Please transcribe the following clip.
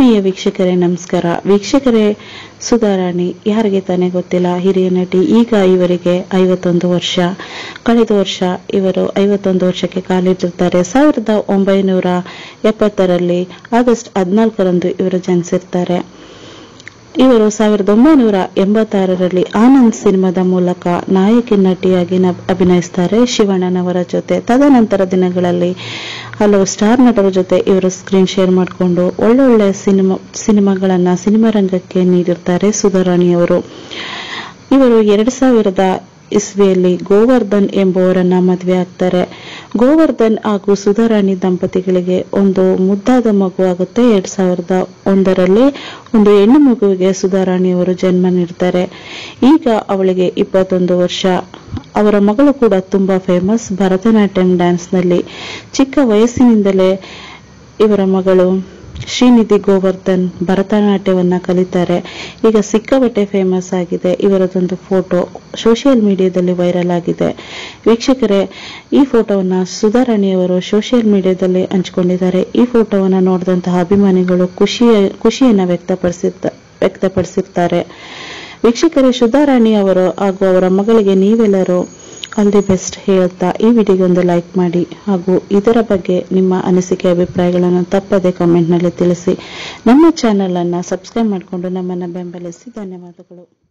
ಆತ್ಮೀಯ ವೀಕ್ಷಕರೇ ನಮಸ್ಕಾರ ವೀಕ್ಷಕರೇ ಸುಧಾರಾಣಿ ಯಾರಿಗೆ ತಾನೇ ಗೊತ್ತಿಲ್ಲ ಹಿರಿಯ ನಟಿ ಈಗ ಇವರಿಗೆ ಐವತ್ತೊಂದು ವರ್ಷ ಕಳೆದ ವರ್ಷ ಇವರು ಐವತ್ತೊಂದು ವರ್ಷಕ್ಕೆ ಕಾಲಿಟ್ಟಿರ್ತಾರೆ ಸಾವಿರದ ಒಂಬೈನೂರ ಎಪ್ಪತ್ತರಲ್ಲಿ ಆಗಸ್ಟ್ ಹದಿನಾಲ್ಕರಂದು ಇವರು ಜನಿಸಿರ್ತಾರೆ ಇವರು ಸಾವಿರದ ಒಂಬೈನೂರ ಎಂಬತ್ತಾರರಲ್ಲಿ ಆನಂದ್ ಸಿನಿಮಾದ ಮೂಲಕ ನಾಯಕಿ ನಟಿಯಾಗಿ ನ- ಅಭಿನಯಿಸ್ತಾರೆ ಶಿವಣ್ಣನವರ ಜೊತೆ ತದನಂತರ ದಿನಗಳಲ್ಲಿ ಹಲವು ಸ್ಟಾರ್ ನಟರ ಜೊತೆ ಇವರು ಸ್ಕ್ರೀನ್ ಶೇರ್ ಮಾಡಿಕೊಂಡು ಒಳ್ಳೊಳ್ಳೆ ಸಿನಿಮಾ ಸಿನಿಮಾಗಳನ್ನ ಸಿನಿಮಾ ರಂಗಕ್ಕೆ ನೀಡಿರ್ತಾರೆ ಸುಧಾರಾಣಿಯವರು ಇವರು ಎರಡ್ ಸಾವಿರದ ಇಸ್ವಿಯಲ್ಲಿ ಗೋವರ್ಧನ್ ಎಂಬುವರನ್ನ ಮದುವೆ ಆಗ್ತಾರೆ ಗೋವರ್ಧನ್ ಹಾಗೂ ಸುಧಾರಾಣಿ ದಂಪತಿಗಳಿಗೆ ಒಂದು ಮುದ್ದಾದ ಮಗು ಆಗುತ್ತೆ ಎರಡ್ ಸಾವಿರದ ಒಂದರಲ್ಲಿ ಒಂದು ಹೆಣ್ಣು ಮಗುವಿಗೆ ಸುಧಾರಾಣಿಯವರು ಜನ್ಮ ನೀಡ್ತಾರೆ ಈಗ ಅವಳಿಗೆ ಇಪ್ಪತ್ತೊಂದು ವರ್ಷ ಅವರ ಮಗಳು ಕೂಡ ತುಂಬಾ ಫೇಮಸ್ ಭರತನಾಟ್ಯಂ ಡ್ಯಾನ್ಸ್ ನಲ್ಲಿ ಚಿಕ್ಕ ವಯಸ್ಸಿನಿಂದಲೇ ಇವರ ಮಗಳು ಶ್ರೀನಿಧಿ ಗೋವರ್ಧನ್ ಭರತನಾಟ್ಯವನ್ನ ಕಲಿತಾರೆ ಈಗ ಸಿಕ್ಕಾಪಟ್ಟೆ ಫೇಮಸ್ ಆಗಿದೆ ಇವರದೊಂದು ಫೋಟೋ ಸೋಷಿಯಲ್ ಮೀಡಿಯಾದಲ್ಲಿ ವೈರಲ್ ಆಗಿದೆ ವೀಕ್ಷಕರೇ ಈ ಫೋಟೋವನ್ನ ಸುಧಾರಾಣಿಯವರು ಸೋಷಿಯಲ್ ಮೀಡಿಯಾದಲ್ಲಿ ಹಂಚಿಕೊಂಡಿದ್ದಾರೆ ಈ ಫೋಟೋವನ್ನ ನೋಡಿದಂತಹ ಅಭಿಮಾನಿಗಳು ಖುಷಿಯ ಖುಷಿಯನ್ನ ವ್ಯಕ್ತಪಡಿಸಿರ್ತ ವ್ಯಕ್ತಪಡಿಸಿರ್ತಾರೆ ವೀಕ್ಷಕರೇ ಸುಧಾರಾಣಿ ಅವರು ಹಾಗೂ ಅವರ ಮಗಳಿಗೆ ನೀವೆಲ್ಲರೂ ಆಲ್ ದಿ ಬೆಸ್ಟ್ ಹೇಳ್ತಾ ಈ ವಿಡಿಯೋಗೆ ಒಂದು ಲೈಕ್ ಮಾಡಿ ಹಾಗೂ ಇದರ ಬಗ್ಗೆ ನಿಮ್ಮ ಅನಿಸಿಕೆ ಅಭಿಪ್ರಾಯಗಳನ್ನು ತಪ್ಪದೆ ಕಾಮೆಂಟ್ನಲ್ಲಿ ತಿಳಿಸಿ ನಮ್ಮ ಚಾನೆಲ್ ಅನ್ನ ಸಬ್ಸ್ಕ್ರೈಬ್ ಮಾಡಿಕೊಂಡು ನಮ್ಮನ್ನ ಬೆಂಬಲಿಸಿ ಧನ್ಯವಾದಗಳು